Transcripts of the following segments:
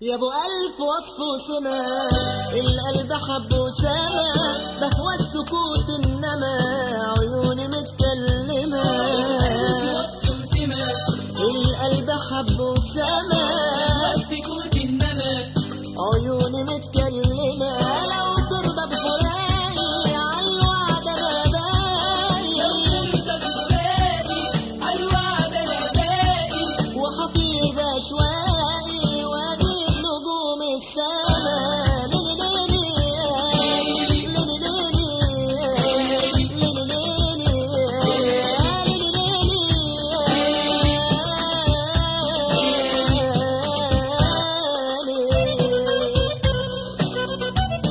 يا ابو الف وصف وسمة القلب حب وسما بهوى السكوت انما عيوني متكلمة وصف وسمة القلب حب وسما والسكوت إنما عيوني متكلمة لو ترضى بفراقي عالوعد انا باقي ترضى بفراقي عالوعد أنا باقي وخطير بأشواقي واجيب نجوم السما ليلي ليلي ليلي ليلي ليلي ليلي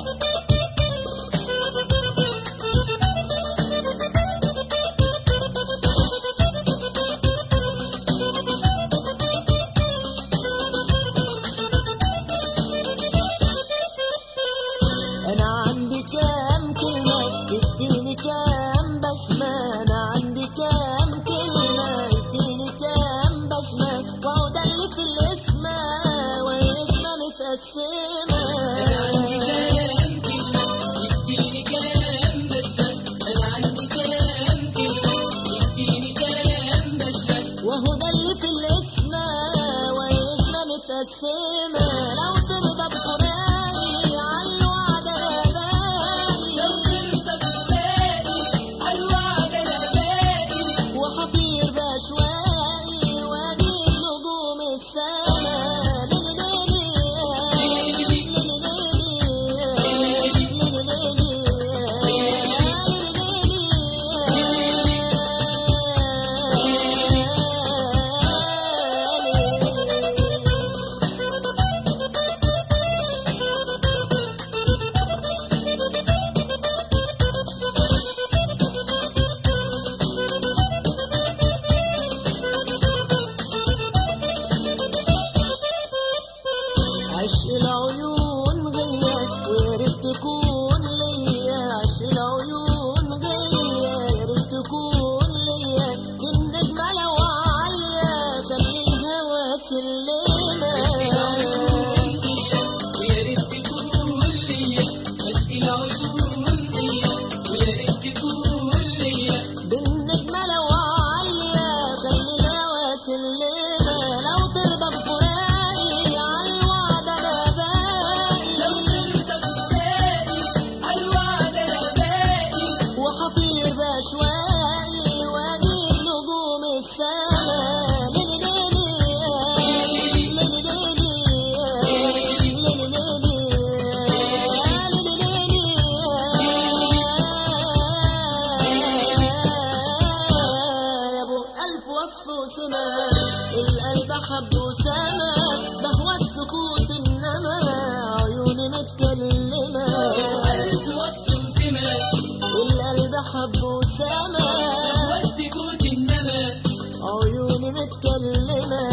انا عندي كام كلمة يكفيني كام بسمة انا عندي كام كلمة يكفيني كام بسمة وهو ده اللي في الاسم وهي اسمها متقسمة كلام كلمة يكفيني كلام بس أنا عندي كلام كلمة يكفيني كلام بس وهو ده اللي في الاسم وهي اسمها متقسمة لو ترضى بفراقي عالوعد انا لو باقي ترضى بفراقي عالوعد أنا باقي وحطير بأشواقي واجيب نجوم السما ليلي ليلي ليلي ليلي ليلي عشق العيون غيا ويا ريت تكون ليا عشق العيون غيا يا ريت تكون ليا دي النجمة لو عالية خلي الهوا سلمة ويا ريت تكون ليا عشق العيون ليا ويا ريت تكون ليا بالنجمة لو عالية خلي الهوا سلمة لو ترضى بفراقي عالوعد انا لو باقي ترضى بفراقي عالوعد أنا باقي وحطير بأشواقي واجيب نجوم السما ليلي ليلي ليلي ليلي ليلي ليلي يا ابو الف وصف وسمة القلب حب وسما بهوى السكوت انما عيوني متكلمة ألف وصف وسمة القلب حب وسما والسكوت إنما عيوني متكلمة